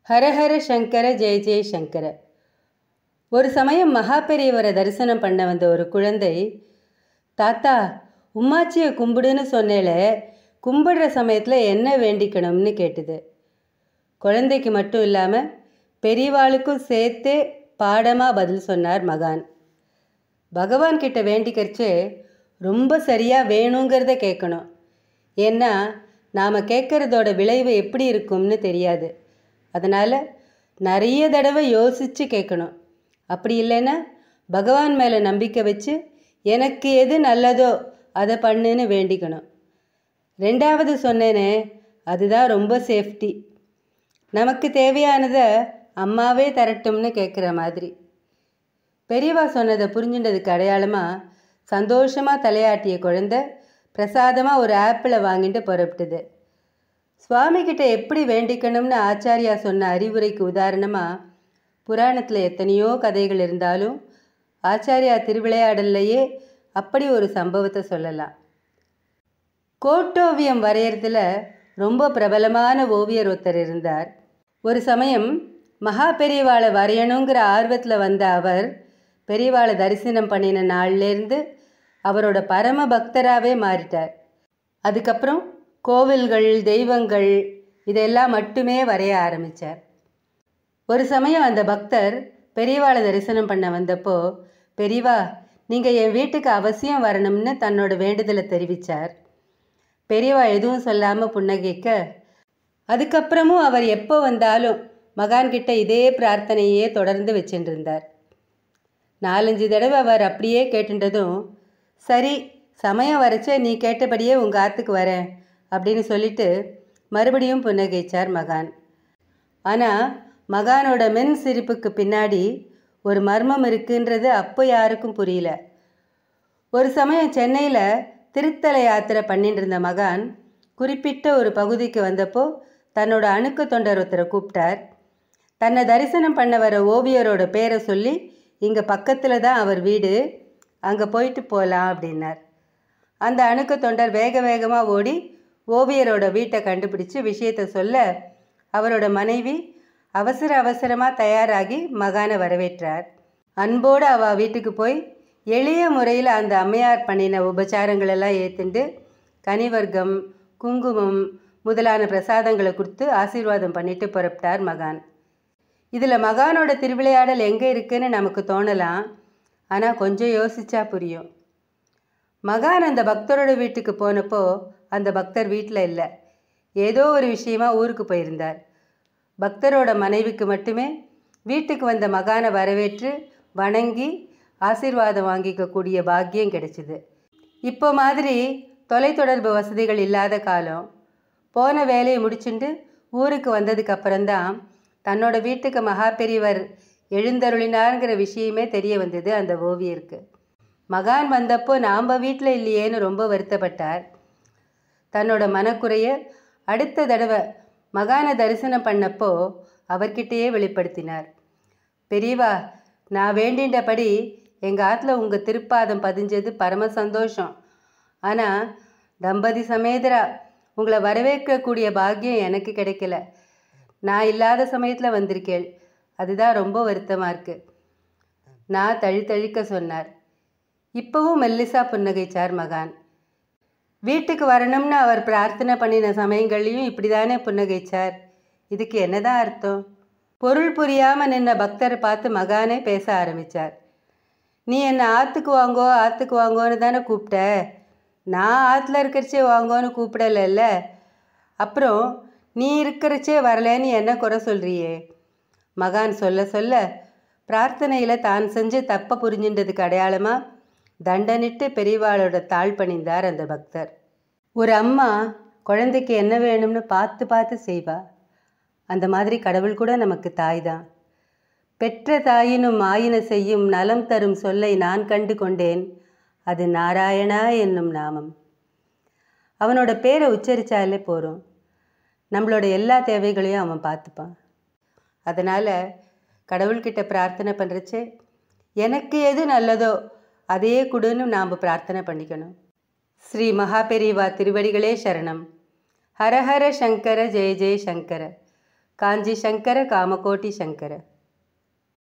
ஹரஹர சங்கர ஜெய ஜெய சங்கர ஒரு சமயம் மகா பெரியவரை தரிசனம் பண்ண வந்த ஒரு குழந்தை தாத்தா உம்மாச்சியை கும்பிடுன்னு சொன்னேல கும்பிடுற சமயத்தில் என்ன வேண்டிக்கணும்னு கேட்டுது குழந்தைக்கு மட்டும் இல்லாமல் பெரியவாளுக்கும் சேர்த்தே பாடமாக பதில் சொன்னார் மகான் பகவான் கிட்ட வேண்டிக்கிறச்சே ரொம்ப சரியாக வேணுங்கிறத கேட்கணும் ஏன்னா நாம் கேட்குறதோட விளைவு எப்படி இருக்கும்னு தெரியாது அதனால் நிறைய தடவை யோசித்து கேட்கணும் அப்படி இல்லைன்னா பகவான் மேலே நம்பிக்கை வச்சு எனக்கு எது நல்லதோ அதை பண்ணுன்னு வேண்டிக்கணும் ரெண்டாவது சொன்னேனே அதுதான் ரொம்ப சேஃப்டி நமக்கு தேவையானதை அம்மாவே தரட்டும்னு கேட்குற மாதிரி பெரியவா சொன்னதை புரிஞ்சுட்டதுக்கு அடையாளமாக சந்தோஷமாக தலையாட்டிய குழந்தை பிரசாதமாக ஒரு ஆப்பிளை வாங்கிட்டு புறப்பட்டுது சுவாமி கிட்ட எப்படி வேண்டிக்கணும்னு ஆச்சாரியா சொன்ன அறிவுரைக்கு உதாரணமாக புராணத்தில் எத்தனையோ கதைகள் இருந்தாலும் ஆச்சாரியா திருவிளையாடல்லையே அப்படி ஒரு சம்பவத்தை சொல்லலாம் கோட்டோவியம் வரையறதுல ரொம்ப பிரபலமான ஓவியர் ஒருத்தர் இருந்தார் ஒரு சமயம் மகா பெரியவாளை வரையணுங்கிற ஆர்வத்தில் வந்த அவர் பெரியவாளை தரிசனம் பண்ணின நாள்லேருந்து அவரோட பரம பக்தராகவே மாறிட்டார் அதுக்கப்புறம் கோவில்கள் தெய்வங்கள் இதெல்லாம் மட்டுமே வரைய ஆரம்பித்தார் ஒரு சமயம் அந்த பக்தர் பெரியவாளை தரிசனம் பண்ண வந்தப்போ பெரியவா நீங்கள் என் வீட்டுக்கு அவசியம் வரணும்னு தன்னோட வேண்டுதலை தெரிவித்தார் பெரியவா எதுவும் சொல்லாமல் புன்னகைக்க அதுக்கப்புறமும் அவர் எப்போ வந்தாலும் மகான்கிட்ட இதே பிரார்த்தனையே தொடர்ந்து வச்சுட்டு இருந்தார் நாலஞ்சு தடவை அவர் அப்படியே கேட்டுட்டதும் சரி சமயம் வரைச்ச நீ கேட்டபடியே உங்கள் ஆற்றுக்கு வரேன் அப்படின்னு சொல்லிட்டு மறுபடியும் புன்னகைச்சார் மகான் ஆனால் மகானோட மென் சிரிப்புக்கு பின்னாடி ஒரு மர்மம் இருக்குன்றது அப்போ யாருக்கும் புரியல ஒரு சமயம் சென்னையில் திருத்தல யாத்திரை பண்ணிட்டு இருந்த மகான் குறிப்பிட்ட ஒரு பகுதிக்கு வந்தப்போ தன்னோட அணுக்க தொண்டர் ஒருத்தரை கூப்பிட்டார் தன்னை தரிசனம் பண்ண வர ஓவியரோட பேரை சொல்லி இங்கே பக்கத்தில் தான் அவர் வீடு அங்கே போயிட்டு போகலாம் அப்படின்னார் அந்த அணுக்க தொண்டர் வேக வேகமாக ஓடி ஓவியரோட வீட்டை கண்டுபிடிச்சு விஷயத்தை சொல்ல அவரோட மனைவி அவசர அவசரமாக தயாராகி மகானை வரவேற்றார் அன்போடு அவள் வீட்டுக்கு போய் எளிய முறையில் அந்த அம்மையார் பண்ணின உபச்சாரங்களெல்லாம் ஏற்றுண்டு கனிவர்க்கம் குங்குமம் முதலான பிரசாதங்களை கொடுத்து ஆசீர்வாதம் பண்ணிட்டு புறப்பட்டார் மகான் இதில் மகானோட திருவிளையாடல் எங்கே இருக்குன்னு நமக்கு தோணலாம் ஆனால் கொஞ்சம் யோசிச்சா புரியும் மகான் அந்த பக்தரோட வீட்டுக்கு போனப்போ அந்த பக்தர் வீட்டில் இல்லை ஏதோ ஒரு விஷயமா ஊருக்கு போயிருந்தார் பக்தரோட மனைவிக்கு மட்டுமே வீட்டுக்கு வந்த மகானை வரவேற்று வணங்கி ஆசீர்வாதம் வாங்கிக்கக்கூடிய பாக்கியம் கிடைச்சிது இப்போ மாதிரி தொலைத்தொடர்பு வசதிகள் இல்லாத காலம் போன வேலையை முடிச்சுட்டு ஊருக்கு வந்ததுக்கு அப்புறம்தான் தன்னோட வீட்டுக்கு மகா பெரியவர் எழுந்தருளினாருங்கிற விஷயமே தெரிய வந்தது அந்த ஓவியருக்கு மகான் வந்தப்போ நாம் வீட்டில் இல்லையேன்னு ரொம்ப வருத்தப்பட்டார் தன்னோட மனக்குறைய அடுத்த தடவை மகானை தரிசனம் பண்ணப்போ அவர்கிட்டயே வெளிப்படுத்தினார் பெரியவா நான் வேண்டின்றபடி எங்கள் ஆற்றுல உங்கள் திருப்பாதம் பதிஞ்சது பரம சந்தோஷம் ஆனால் தம்பதி சமேதரா உங்களை வரவேற்கக்கூடிய பாக்கியம் எனக்கு கிடைக்கல நான் இல்லாத சமயத்தில் வந்திருக்கேள் அதுதான் ரொம்ப வருத்தமாக இருக்குது நான் தழி தழிக்க சொன்னார் இப்போவும் மெல்லிசா புன்னகைச்சார் மகான் வீட்டுக்கு வரணும்னு அவர் பிரார்த்தனை பண்ணின சமயங்கள்லையும் இப்படி தானே புன்னகைச்சார் இதுக்கு என்னதான் அர்த்தம் பொருள் புரியாமல் நின்ன பக்தரை பார்த்து மகானே பேச ஆரம்பித்தார் நீ என்னை ஆற்றுக்கு வாங்கோ ஆற்றுக்கு வாங்கோன்னு தானே கூப்பிட்ட நான் ஆற்றுல இருக்கிறச்சே வாங்கோன்னு கூப்பிடலைல்ல அப்புறம் நீ இருக்கிறச்சே வரலன்னு என்ன குறை சொல்கிறியே மகான் சொல்ல சொல்ல பிரார்த்தனையில் தான் செஞ்சு தப்பை புரிஞ்சின்றதுக்கு அடையாளமாக தண்டனிட்டு பெரியவாளோட தாழ் பணிந்தார் அந்த பக்தர் ஒரு அம்மா குழந்தைக்கு என்ன வேணும்னு பார்த்து பார்த்து செய்வா அந்த மாதிரி கடவுள் கூட நமக்கு தாய் தான் பெற்ற தாயினும் ஆயின செய்யும் நலம் தரும் சொல்லை நான் கண்டு கொண்டேன் அது நாராயணா என்னும் நாமம் அவனோட பேரை உச்சரித்தாலே போகிறோம் நம்மளோட எல்லா தேவைகளையும் அவன் பார்த்துப்பான் அதனால் கடவுள்கிட்ட பிரார்த்தனை பண்ணுறச்சே எனக்கு எது நல்லதோ அதையே கொடுன்னு நாம் பிரார்த்தனை பண்ணிக்கணும் ஸ்ரீ மகாபெரிவா திருவடிகளே சரணம் ஹரஹர சங்கர ஜெய ஜெய சங்கர காஞ்சி சங்கர காமகோட்டி சங்கர